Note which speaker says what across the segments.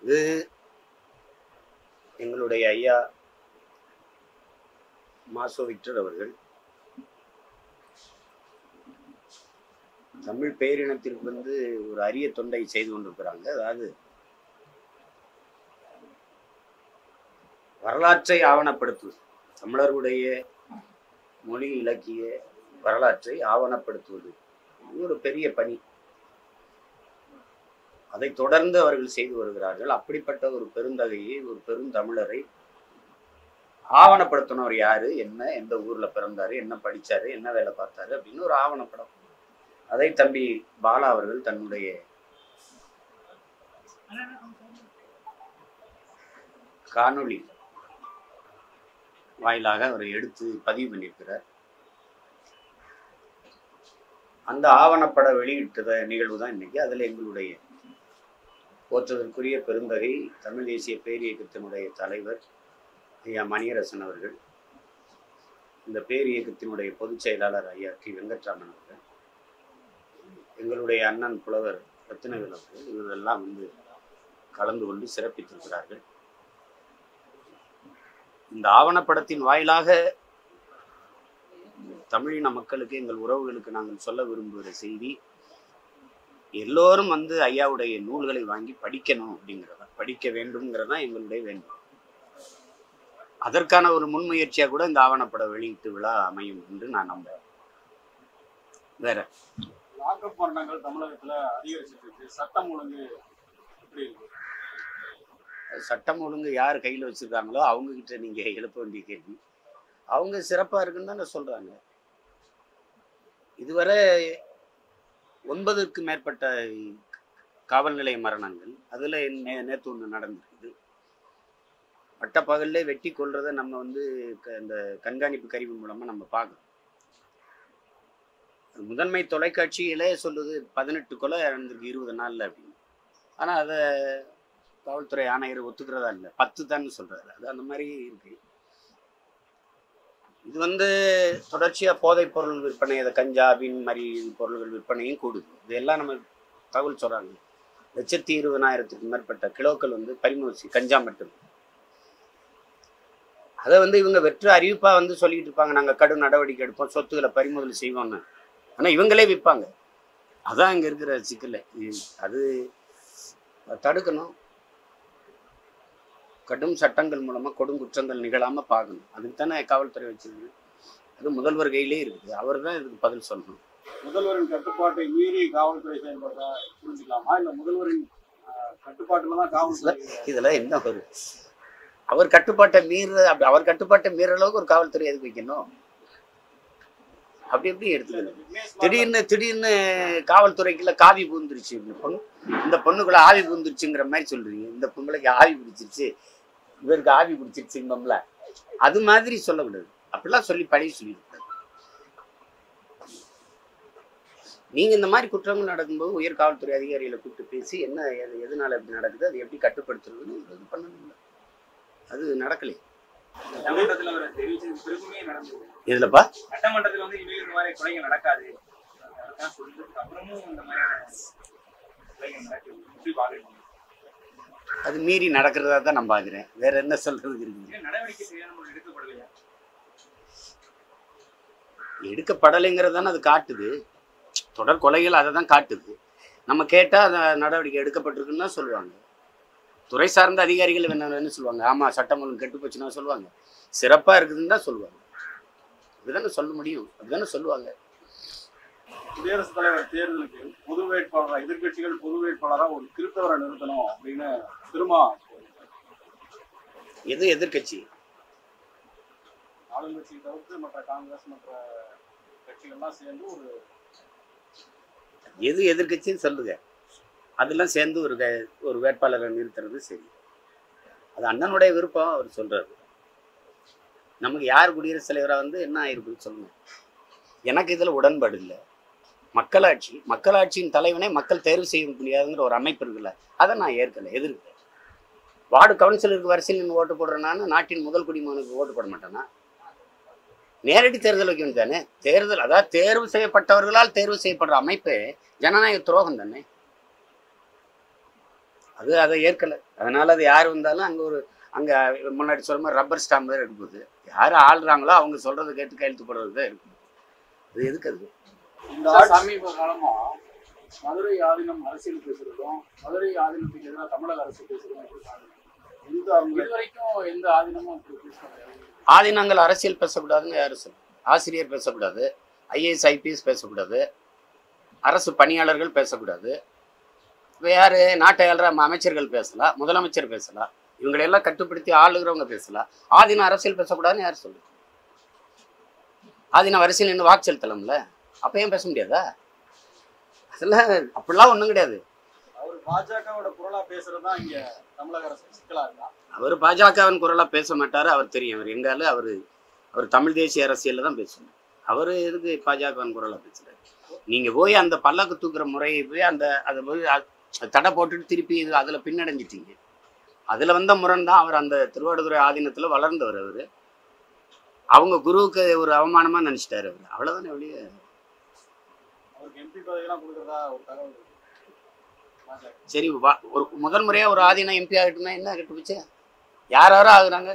Speaker 1: இது எங்களுடைய ஐயா மாசோ விக்டர் அவர்கள் தமிழ் பேரினத்திற்கு வந்து ஒரு அரிய தொண்டை செய்து கொண்டிருக்கிறாங்க அதாவது வரலாற்றை ஆவணப்படுத்துவது தமிழர்களுடைய மொழி இலக்கிய வரலாற்றை ஆவணப்படுத்துவது இது ஒரு பெரிய பணி அதை தொடர்ந்து அவர்கள் செய்து வருகிறார்கள் அப்படிப்பட்ட ஒரு பெருந்தகையை ஒரு பெருந்தமிழரை ஆவணப்படுத்தினவர் யாரு என்ன எந்த ஊர்ல பிறந்தாரு என்ன படிச்சாரு என்ன வேலை பார்த்தாரு அப்படின்னு ஒரு ஆவணப்படம் அதை தம்பி பாலா அவர்கள் தன்னுடைய காணொளி வாயிலாக அவர் எடுத்து பதிவு பண்ணியிருக்கிறார் அந்த ஆவணப்பட வெளியிட்ட நிகழ்வு தான் இன்னைக்கு அதில் எங்களுடைய போற்றுதற்குரிய பெருந்தகை தமிழ் தேசிய பேரியக்கத்தினுடைய தலைவர் ஐயா மணியரசன் அவர்கள் இந்த பேரியக்கத்தினுடைய பொதுச் செயலாளர் ஐயா கி வெங்கட்ராமன் அவர்கள் எங்களுடைய அண்ணன் புலவர் ரத்தினவேல் அவர்கள் இவரெல்லாம் வந்து கலந்து கொண்டு சிறப்பித்திருக்கிறார்கள் இந்த ஆவணப்படத்தின் வாயிலாக தமிழின மக்களுக்கு எங்கள் உறவுகளுக்கு நாங்கள் சொல்ல விரும்புகிற செய்தி எல்லோரும் வந்து ஐயாவுடைய நூல்களை வாங்கி படிக்கணும் அப்படிங்கிறதா படிக்க வேண்டும்ங்கிறதா எங்களுடைய வேண்டும் அதற்கான ஒரு முன்முயற்சியா கூட இந்த ஆவணப்பட வெளியீட்டு விழா அமையும் என்று நான் நம்புறேன் வேற
Speaker 2: லாக்அப் மரணங்கள் தமிழகத்துல அதிகரிச்சிட்டு இருக்கு சட்டம் ஒழுங்கு எப்படி இருக்கு
Speaker 1: சட்டம் ஒழுங்கு யார் கையில் வச்சிருக்காங்களோ அவங்க கிட்ட நீங்க எழுப்ப வேண்டிய கேள்வி அவங்க சிறப்பா இருக்குன்னு தானே சொல்றாங்க இதுவரை ஒன்பதுக்கு மேற்பட்ட காவல் நிலைய மரணங்கள் அதுல நே நேற்று ஒன்று நடந்திருக்குது பட்டப்பகல்ல வெட்டி கொள்றதை நம்ம வந்து க- இந்த கண்காணிப்பு கருவி மூலமா நம்ம பார்க்கறோம் முதன்மை தொலைக்காட்சியிலே சொல்லுது பதினெட்டு கொலை நடந்திருக்கு இருபது நாள்ல அப்படின்னு ஆனா அதை காவல்துறை ஆணையர் ஒத்துக்கிறதா இல்லை பத்து தான் சொல்றாரு அது அந்த மாதிரி இருக்கு இது வந்து தொடர்ச்சியா போதைப் பொருள் விற்பனை அதை கஞ்சா பின் மாதிரி பொருள்கள் விற்பனையும் கூடுது இதெல்லாம் நம்ம தகவல் சொல்றாங்க லட்சத்தி இருபதாயிரத்துக்கு மேற்பட்ட கிலோக்கள் வந்து பறிமுதல் கஞ்சா மட்டும் அதை வந்து இவங்க வெற்று அறிவிப்பா வந்து சொல்லிட்டு இருப்பாங்க நாங்க கடும் நடவடிக்கை எடுப்போம் சொத்துக்களை பறிமுதல் செய்வோம்னு ஆனா இவங்களே விற்பாங்க அதான் இங்க இருக்கிற சிக்கல் அது தடுக்கணும் கடும் சட்டங்கள் மூலமா கொடும் குற்றங்கள் நிகழாம பார்க்கணும் அதுக்கு தானே காவல்துறை வச்சிருக்கு அது முதல்வர் கையிலே இருக்குது அவர் தான் இதுக்கு பதில் சொல்லணும்
Speaker 2: முதல்வரின் கட்டுப்பாட்டை மீறி காவல்துறை செயல்படுறதா புரிஞ்சுக்கலாமா இல்ல முதல்வரின் ஆஹ், கட்டுப்பாட்டுல தான் காவல்துறை
Speaker 1: இதுல என்ன ஒரு அவர் கட்டுப்பாட்டை மீற அப்படி அவர் கட்டுப்பாட்டை மீற அளவுக்கு ஒரு காவல்துறை எதுக்கு வைக்கணும் அப்படி எப்படி எடுத்துக்கணும்
Speaker 2: விக்னேஷ்
Speaker 1: திடீர்னு திடீர்னு காவல்துறைக்குள்ள காவி பூந்துருச்சு இந்த பொண்ணு இந்த பொண்ணுக்குள்ள ஆவி பூந்துருச்சுங்கிற மாதிரி சொல்றீங்க இந்த பொம்பளைக்கு ஆவி பிடிச்சிருச்சு இவருக்கு ஆவி பிடிச்சிருச்சுங்கம்ல அது மாதிரி சொல்லக்கூடாது அப்படிலாம் சொல்லி பழகி சொல்லியிருக்காரு நீங்க இந்த மாதிரி குற்றங்கள் நடக்கும்போது உயர் காவல்துறை அதிகாரிகளை கூப்பிட்டு பேசி என்ன எது எதனால இப்படி நடக்குது அது எப்படி கட்டுப்படுத்துறதுன்னு இது பண்ணணும் அது நடக்கலையே
Speaker 3: சட்டமன்றத்துல அவர் தெரிவிச்சது பிறகுமே நடந்தது
Speaker 1: இதுலப்பா
Speaker 3: சட்டமன்றத்துல வந்து இனிமேல் இந்த மாதிரி கொலைகள் நடக்காது அதான் சொல்றதுக்கு அப்புறமும் இந்த மாதிரியான கொலைகள் நடக்குது எப்படி பாக்குறீங்க
Speaker 1: அது மீறி நடக்கிறதா தான் நான் பாக்குறேன் வேற என்ன சொல்றதுக்கு இருக்குது
Speaker 3: ஏன் நடவடிக்கை சரியான முறையில் எடுக்கப்படலையா
Speaker 1: எடுக்கப்படலைங்கிறது தானே அது காட்டுது தொடர் கொலைகள் அதை தான் காட்டுது நம்ம கேட்டால் அதை நடவடிக்கை எடுக்கப்பட்டிருக்குன்னு தான் சொல்லுவாங்க துறை சார்ந்த அதிகாரிகள் என்ன என்ன சொல்லுவாங்க ஆமாம் சட்டம் ஒழுங்கு கெட்டு போச்சுன்னா சொல்லுவாங்க சிறப்பாக இருக்குதுன்னு தான் சொல்லுவாங்க இதுதானே சொல்ல முடியும் அதுதானே சொல்லுவாங்க
Speaker 2: குடியரசுத் தலைவர் தேர்தலுக்கு பொது வேட்பாளரா எதிர்க்கட்சிகள் பொது வேட்பாளரா ஒரு கிறிஸ்தவரை நிறுத்தணும் அப்படின்னு திருமா
Speaker 1: எது எதிர்க்கட்சி
Speaker 2: ஆளுங்கட்சி தவிர்த்து மற்ற காங்கிரஸ் மற்ற கட்சிகள்லாம் சேர்ந்து ஒரு
Speaker 1: எது எதிர்க்கட்சின்னு சொல்லுங்க அதெல்லாம் சேர்ந்து ஒரு க- ஒரு வேட்பாளரை நிறுத்துறது சரி அது அண்ணனுடைய விருப்பம் அவர் சொல்றாரு நமக்கு யார் குடியரசுத் தலைவராக வந்து என்ன ஆயிருக்குன்னு சொல்லுங்க எனக்கு இதில் உடன்பாடு இல்லை மக்களாட்சி மக்களாட்சியின் தலைவனை மக்கள் தேர்வு செய்ய முடியாதுங்கிற ஒரு அமைப்பு இருக்குல்ல அதை நான் ஏற்கலை எதிர்க்கிறேன் வார்டு கவுன்சிலருக்கு வரிசையில் நின்று ஓட்டு போடுறேனான்னு நாட்டின் முதல் குடிமகனுக்கு ஓட்டு போட மாட்டேனா நேரடி தேர்தல் வைக்க வேண்டியது தானே தேர்தல் அதாவது தேர்வு செய்யப்பட்டவர்களால் தேர்வு செய்யப்படுற அமைப்பு ஜனநாயக துரோகம் தானே அது அதை ஏற்கலை அதனால அது யார் வந்தாலும் அங்கே ஒரு அங்கே முன்னாடி சொல்ற மாதிரி ரப்பர் ஸ்டாம்ப் தான் இருக்குது யார் ஆள்றாங்களோ அவங்க சொல்றதை கேட்டு கையெழுத்து போடுறது தான் இருக்குது அது எதுக்கு அது
Speaker 2: இந்த ஆட்சி- சமீப காலமா மதுரை ஆதீனம் அரசியல் பேசுறதும் மதுரை ஆதீனத்துக்கு எதிராக தமிழக அரசு பேசுறதும் எப்படி பாக்குறீங்க? எந்த அவங்க இது வரைக்கும் எந்த ஆதீனமும் அப்படி பேச கிடையாது
Speaker 1: ஆதினங்கள் அரசியல் பேசக்கூடாதுன்னு யார் சொல்லும் ஆசிரியர் பேசக்கூடாது ஐஏஎஸ் ஐபிஎஸ் பேசக்கூடாது அரசு பணியாளர்கள் பேசக்கூடாது இப்போ யார் நாட்டை ஆள்ற அமைச்சர்கள் பேசலாம் முதலமைச்சர் பேசலாம் இவங்களையெல்லாம் கட்டுப்படுத்தி ஆளுகிறவங்க பேசலாம் ஆதீன அரசியல் பேசக்கூடாதுன்னு யார் சொல்லு ஆதீன அரசியல் நின்று வாக்கு செலுத்தலாம்ல அப்போ ஏன் பேச முடியாதா அதெல்லாம் அப்படிலாம் ஒன்றும் கிடையாது
Speaker 2: அவர் பாஜகவோட குரலா பேசுறதுதான் இங்க தமிழக அரசு சிக்கலா இருக்கா
Speaker 1: அவர் பாஜகவின் குரலாக பேச மாட்டார் அவர் தெரியும் அவர் எங்கால அவர் அவர் தமிழ் தேசிய அரசியலில் தான் பேசணும் அவர் எதுக்கு பாஜகவின் குரலாக பேசுறாரு நீங்கள் போய் அந்த பல்லக்கு தூக்குற முறையை போய் அந்த அதை போய் அ- தடை போட்டுட்டு திருப்பி இது அதில் பின்னடைஞ்சிட்டீங்க அதில் வந்த முரண் தான் அவர் அந்த திருவாடுதுறை ஆதீனத்தில் வளர்ந்தவர் அவர் அவங்க குருவுக்கு ஒரு அவமானமாக நினச்சிட்டாரு அவர் அவ்வளோதானே வெளியே
Speaker 2: அவருக்கு எம்பி பதவியெல்லாம் கொடுக்கறதா ஒரு தகவல் இருக்கு. பாஜக
Speaker 1: சரி வா- ஒரு முதல் முறையாக ஒரு ஆதீனம் எம்பி ஆகிட்டுனா என்ன கட்டு போச்சு யார் யாரோ ஆகுறாங்க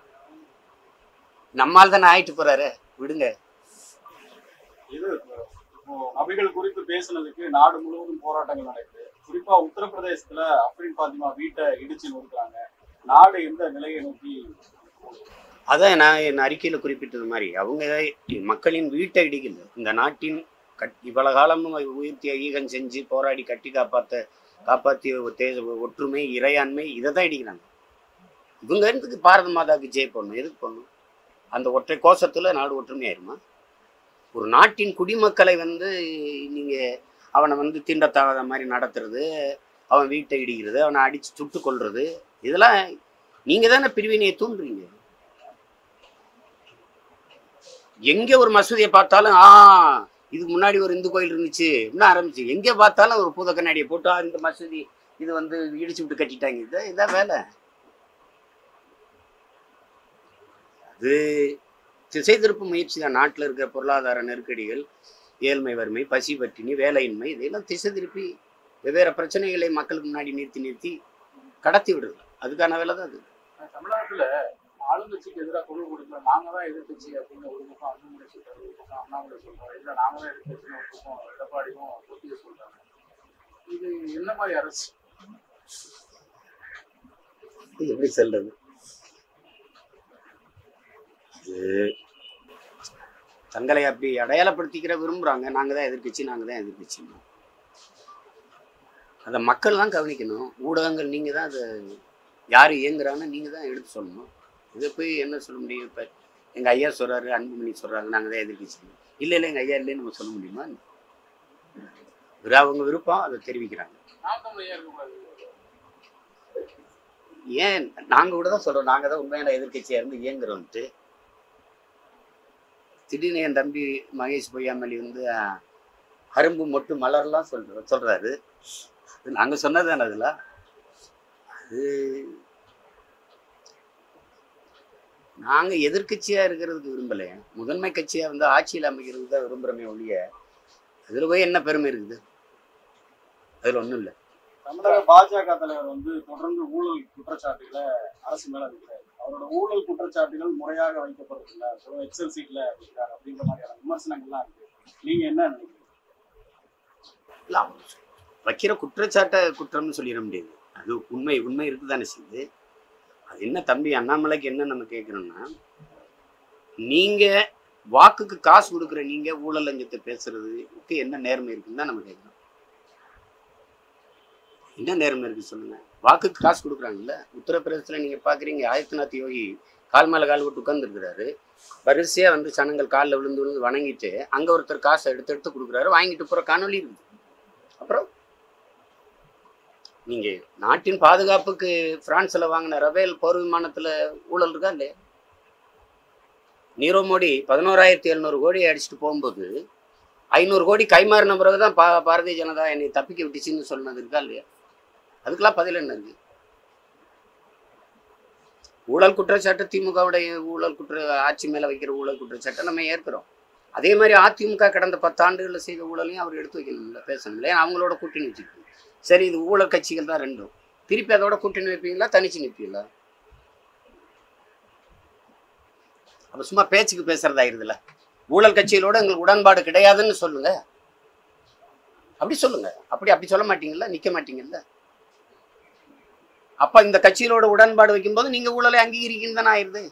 Speaker 1: நம்மால் தானே ஆயிட்டு போறாரு விடுங்க
Speaker 2: இது இப்போ நபிகள் குறித்து பேசுனதுக்கு நாடு முழுவதும் போராட்டங்கள் நடக்குது குறிப்பா உத்தரப்பிரதேசத்துல அப்ரின் பாத்திமா வீட்டை இடிச்சு நொறுக்குறாங்க நாடு எந்த நிலையை நோக்கி
Speaker 1: அதான் நான் என் அறிக்கையில் குறிப்பிட்டது மாதிரி அவங்க மக்களின் வீட்டை இடிக்கல இந்த நாட்டின் கட் இவ்வளவு காலமும் உயிர்த்தி ஈகம் செஞ்சு போராடி கட்டி காப்பாற்ற காப்பாற்றிய ஒரு தேச ஒற்றுமை இறையாண்மை இதை தான் இடிக்கிறாங்க இவங்க எதுக்கு பாரத மாதாவுக்கு ஜெய் பண்ணணும் எதுக்கு பண்ணணும் அந்த ஒற்றை கோஷத்தில் நாடு ஒற்றுமையாயிருமா ஒரு நாட்டின் குடிமக்களை வந்து நீங்கள் அவனை வந்து தீண்டத்தகாத மாதிரி நடத்துறது அவன் வீட்டை இடிக்கிறது அவனை அடித்து சுட்டு கொள்றது இதெல்லாம் நீங்கள் தானே பிரிவினையை தூண்டுறீங்க எங்க ஒரு மசூதியை பார்த்தாலும் ஆ இதுக்கு முன்னாடி ஒரு இந்து கோயில் இருந்துச்சு இன்னும் ஆரம்பிச்சு எங்க பார்த்தாலும் ஒரு பூத கண்ணாடியை போட்டு "ஆ, இந்த மசூதி இது வந்து இடிச்சு விட்டு கட்டிட்டாங்க இது இதான் வேலை அது திசை திருப்பு முயற்சி தான் நாட்டில் இருக்கிற பொருளாதார நெருக்கடிகள் ஏழ்மை வறுமை பசி பட்டினி வேலையின்மை இதெல்லாம் திசை திருப்பி வெவ்வேறு பிரச்சனைகளை மக்களுக்கு முன்னாடி நிறுத்தி நிறுத்தி கடத்தி விடுறது அதுக்கான வேலை தான் அது
Speaker 2: தமிழ்நாட்டுல ஆளுங்கட்சிக்கு எதிராக குழு கொடுக்கல நாங்க தான் எதிர்கட்சி அப்படின்னு ஒரு பக்கம் அண்ணாமலை சொல்றாரு ஒரு பக்கம் அண்ணாமலை சொல்றாரு இல்ல நாங்க தான் எதிர்கட்சின்னு ஒரு பக்கம் எடப்பாடியும் ஒட்டிய சொல்றாங்க இது என்ன மாதிரி அரசு
Speaker 1: இது எப்படி சொல்றது இது தங்களை அப்படி அடையாளப்படுத்திக்கிற விரும்புறாங்க நாங்க தான் எதிர்க்கட்சி நாங்க தான் எதிர்க்கட்சி அதை மக்கள் தான் கவனிக்கணும் ஊடகங்கள் நீங்க தான் அதை யார் இயங்குறாங்கன்னு நீங்க தான் எடுத்து சொல்லணும் இதை போய் என்ன சொல்ல முடியும் இப்போ எங்க ஐயா சொல்றாரு அன்புமணி சொல்றாங்க நாங்க தான் எதிர்க்கட்சி இல்லை இல்லை எங்க ஐயா இல்லைன்னு நம்ம சொல்ல முடியுமா ஒரு அவங்க விருப்பம் அதை தெரிவிக்கிறாங்க
Speaker 2: நாம் தமிழ் ஏன் இருக்கக்கூடாது
Speaker 1: ஏன் நாங்க கூட தான் சொல்றோம் நாங்க தான் உண்மையான எதிர்க்கட்சியா இருந்து இயங்குறோம்ட்டு திடீர்னு என் தம்பி மகேஷ் பொய்யாமலி வந்து அஹ், அரும்பு மொட்டு மலர்லாம் சொல்ற சொல்றாரு அது நாங்க சொன்னதானே அதுல அது நாங்க எதிர்க்கட்சியா இருக்கிறதுக்கு விரும்பல முதன்மை கட்சியா வந்து ஆட்சியில் அமைக்கிறது தான் விரும்புறமே ஒழிய அதுல போய் என்ன பெருமை இருக்குது அதுல ஒண்ணும் இல்லை
Speaker 2: தமிழக பாஜக தலைவர் வந்து தொடர்ந்து ஊழல் குற்றச்சாட்டுகளை அரசு மேல வைக்கிறாரு அவரோட ஊழல் குற்றச்சாட்டுகள் முறையாக வைக்கப்படுறதில்ல எக்ஸல் சீட்ல வைக்கிறார் அப்படின்ற மாதிரியான விமர்சனங்கள்லாம் இருக்கு நீங்க என்ன நினைக்கிறீங்க
Speaker 1: இல்ல, அவங்க வைக்கிற குற்றச்சாட்டை குற்றம்னு சொல்லிட முடியாது அது உண்மை உண்மை இருக்குதானே செய்யுது அது என்ன தம்பி அண்ணாமலைக்கு என்ன நம்ம கேட்குறோம்னா நீங்க வாக்குக்கு காசு கொடுக்குற நீங்க ஊழல் லஞ்சத்தை பேசுறதுக்கு என்ன நேர்மை இருக்குன்னு தான் நம்ம கேட்குறோம் என்ன நேர்மை இருக்கு சொல்லுங்க வாக்குக்கு காசு கொடுக்குறாங்கல்ல உத்தரப்பிரதேசத்துல நீங்க பாக்குறீங்க ஆதித்யநாத் யோகி கால் மேல கால் விட்டு உட்கார்ந்துருக்கிறாரு வரிசையா வந்து ஜனங்கள் காலில் விழுந்து விழுந்து வணங்கிட்டு அங்க ஒருத்தர் காசை எடுத்து எடுத்து கொடுக்குறாரு வாங்கிட்டு போற காணொலி இருக்குது அப்புறம் நீங்க நாட்டின் பாதுகாப்புக்கு பிரான்ஸ்ல வாங்கின ரபேல் போர் விமானத்துல ஊழல் இருக்கா இல்லையா நீரவ் மோடி பதினோராயிரத்தி எழுநூறு கோடி அடிச்சுட்டு போகும்போது ஐநூறு கோடி கைமாறின பிறகுதான் பா பாரதிய ஜனதா என்னை தப்பிக்க விட்டுச்சுன்னு சொன்னது இருக்கா இல்லையா அதுக்கெல்லாம் பதில் என்ன இருக்கு ஊழல் குற்றச்சாட்டு திமுகவுடைய ஊழல் குற்ற ஆட்சி மேல வைக்கிற ஊழல் குற்றச்சாட்டை நம்ம ஏற்கிறோம் அதே மாதிரி அதிமுக கடந்த பத்தாண்டுகளில் செய்த ஊழலையும் அவர் எடுத்து வைக்கணும்ல பேசணும்ல ஏன்னா அவங்களோட கூட்டணி வச்சுருக்கு சரி இது ஊழல் கட்சிகள் தான் ரெண்டும் திருப்பி அதோட கூட்டணி வைப்பீங்களா தனிச்சு நிற்பீங்களா அப்ப சும்மா பேச்சுக்கு பேசுறதாயிருதுல ஊழல் கட்சிகளோட எங்களுக்கு உடன்பாடு கிடையாதுன்னு சொல்லுங்க அப்படி சொல்லுங்க அப்படி அப்படி சொல்ல மாட்டீங்கல்ல நிக்க மாட்டீங்கல்ல அப்ப இந்த கட்சிகளோட உடன்பாடு வைக்கும்போது நீங்க ஊழலை அங்கீகரிக்கணும் தானே ஆயிருது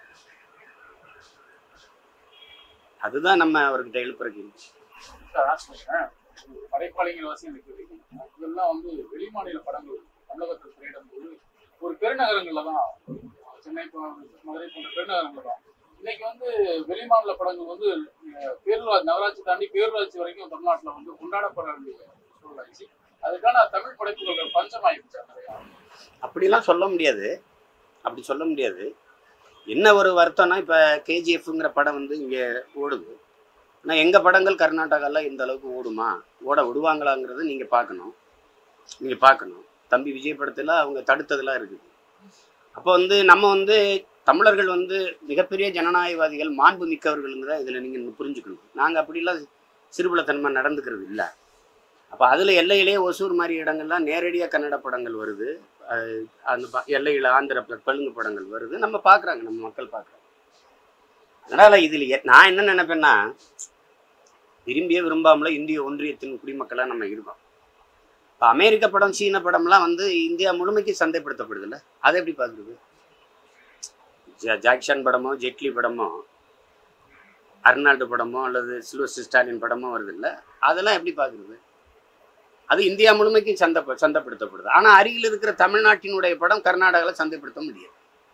Speaker 1: அதுதான் நம்ம அவர்கிட்ட எழுப்புற கேள்வி
Speaker 2: சார், நான் சொல்றேன். படைப்பாளிகள் வாசி எனக்கு தெரியும். இதெல்லாம் வந்து வெளிமாநில படங்கள் தமிழகத்தில் திரையிடும் போது ஒரு பெருநகரங்கள்ல தான் சென்னை போ- மதுரை போன்ற பெருநகரங்கள்ல தான் இன்னைக்கு வந்து வெளிமாநில படங்கள் வந்து அஹ், பேரூராட்சி நகராட்சி தாண்டி பேரூராட்சி வரைக்கும் தமிழ்நாட்டுல வந்து கொண்டாடப்பட வேண்டிய சூழலாச்சு அதுக்கான தமிழ் படைப்புகள் பஞ்சமாயிருச்சு நிறையா
Speaker 1: அப்படிலாம் சொல்ல முடியாது அப்படி சொல்ல முடியாது என்ன ஒரு வருத்தம்னா இப்போ கேஜிஎஃப்ங்கிற படம் வந்து இங்கே ஓடுது ஆனால் எங்கள் படங்கள் கர்நாடகாவில் இந்த அளவுக்கு ஓடுமா ஓட விடுவாங்களாங்கிறத நீங்கள் பார்க்கணும் நீங்கள் பார்க்கணும் தம்பி விஜய் படத்தில் அவங்க தடுத்ததெல்லாம் இருக்குது அப்போ வந்து நம்ம வந்து தமிழர்கள் வந்து மிகப்பெரிய ஜனநாயகவாதிகள் மாண்பு மிக்கவர்கள்ங்கிறத இதில் நீங்கள் புரிஞ்சுக்கணும் நாங்கள் அப்படிலாம் சிறுபலத்தன்மை நடந்துக்கிறது இல்லை அப்போ அதில் எல்லையிலேயே ஒசூர் மாதிரி இடங்கள்லாம் நேரடியாக கன்னட படங்கள் வருது அஹ் அந்த ப- எல்லையில் ஆந்திர ப- தெலுங்கு படங்கள் வருது நம்ம பார்க்குறாங்க நம்ம மக்கள் பார்க்குறாங்க அதனால் இதில் நான் என்ன நினைப்பேன்னா விரும்பிய விரும்பாமல இந்திய ஒன்றியத்தின் குடிமக்களாக நம்ம இருக்கோம் இப்போ அமெரிக்க படம் சீன படம்லாம் வந்து இந்தியா முழுமைக்கு சந்தைப்படுத்தப்படுதுல்ல அதை எப்படி பார்க்குறது ஜா- ஜாக்சன் படமோ ஜெட்லி படமோ அர்னால்டு படமோ அல்லது சில்வஸ்டர் ஸ்டாலின் படமோ வருது இல்லை அதெல்லாம் எப்படி பார்க்குறது அது இந்தியா முழுமைக்கு சந்தை சந்தைப்படுத்தப்படுது ஆனா அருகில் இருக்கிற தமிழ்நாட்டினுடைய படம் கர்நாடகாவில் சந்தைப்படுத்த முடியாது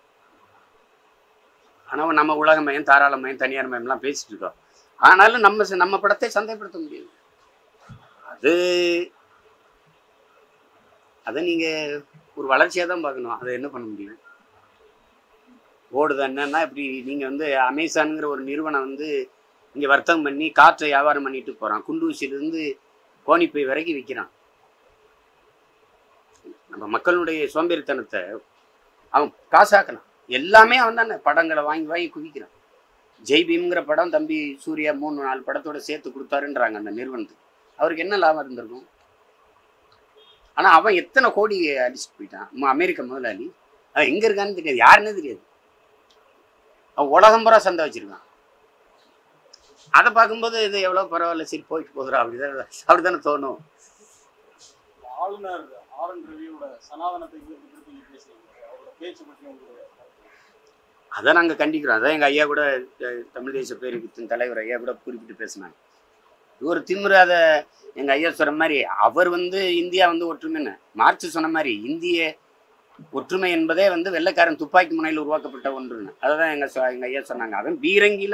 Speaker 1: ஆனா நம்ம உலகமயம் தாராளமயம் தனியார் மயம்லாம் பேசிட்டு இருக்கோம் ஆனாலும் நம்ம ச- நம்ம படத்தை சந்தைப்படுத்த முடியாது அது அதை நீங்க ஒரு வளர்ச்சியா தான் பார்க்கணும் அதை என்ன பண்ண முடியும் ஓடுது என்னன்னா இப்படி நீங்க வந்து அமேசான்ங்கிற ஒரு நிறுவனம் வந்து இங்க வர்த்தகம் பண்ணி காற்றை வியாபாரம் பண்ணிட்டு போறான் குண்டூசியிலிருந்து கோணிப்பை வரைக்கும் விற்கிறான் நம்ம மக்களுடைய சோம்பேறித்தனத்தை அவன் காசாக்கணும் எல்லாமே அவன் தானே படங்களை வாங்கி வாங்கி குவிக்கிறான் ஜெய் பீம்ங்கிற படம் தம்பி சூர்யா மூணு நாலு படத்தோட சேர்த்து கொடுத்தாருன்றாங்க அந்த நிறுவனத்துக்கு அவருக்கு என்ன லாபம் இருந்திருக்கும் ஆனா அவன் எத்தனை கோடி அடிச்சுட்டு போயிட்டான் ம- அமெரிக்க முதலாளி அவன் எங்க இருக்கான்னு தெரியாது யாருன்னே தெரியாது அவன் உலகம் பூரா சந்தை வச்சிருக்கான் அதை பார்க்கும்போது இது எவ்வளவு பரவாயில்ல சரி போயிட்டு போகுதுடா அப்படிதான் அப்படிதானே தோணும்
Speaker 2: ஆளுநர் ஆர் என் ரவியோட சனாதனத்தை குறித்து குறித்து நீங்க பேசுறீங்க அவரோட பேச்சு பற்றி உங்களுடைய
Speaker 1: அதை நாங்கள் கண்டிக்கிறோம் அதான் எங்கள் ஐயா கூட அஹ், தமிழ் தேச பேரவைத்தின் தலைவர் ஐயா கூட குறிப்பிட்டு பேசினாங்க இது ஒரு திமிரு அதை எங்கள் ஐயா சொன்ன மாதிரி அவர் வந்து இந்தியா வந்து ஒற்றுமைன்னு மார்க்ஸ் சொன்ன மாதிரி இந்திய ஒற்றுமை என்பதே வந்து வெள்ளைக்காரன் துப்பாக்கி முனையில் உருவாக்கப்பட்ட ஒன்றுன்னு அதை தான் எங்கள் எங்கள் ஐயா சொன்னாங்க அவன் பீரங்கியில்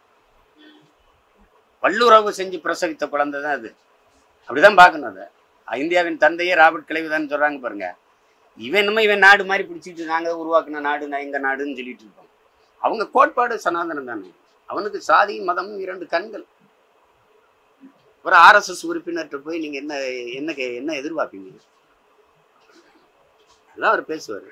Speaker 1: வல்லுறவு செஞ்சு பிரசவித்த குழந்தை தான் அது அப்படிதான் பார்க்கணும் அதை இந்தியாவின் தந்தையே ராபர்ட் கிளைவுதான் சொல்கிறாங்க பாருங்க இவன் என்னமோ இவன் நாடு மாதிரி பிடிச்சிட்டு நாங்கள் உருவாக்குன நாடு நான் எங்கள் நாடுன்னு சொல்லிட்டு இருக்கோம் அவங்க கோட்பாடு சனாதனம் தானே அவனுக்கு சாதி மதமும் இரண்டு கண்கள் ஒரு ஆர்எஸ்எஸ் உறுப்பினர்கிட்ட போய் நீங்கள் என்ன என்ன கே- என்ன எதிர்பார்ப்பீங்க அதான் அவர் பேசுவார்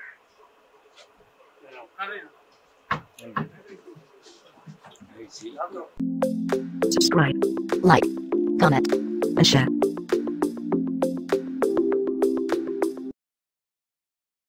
Speaker 4: subscribe, like, comment, and share.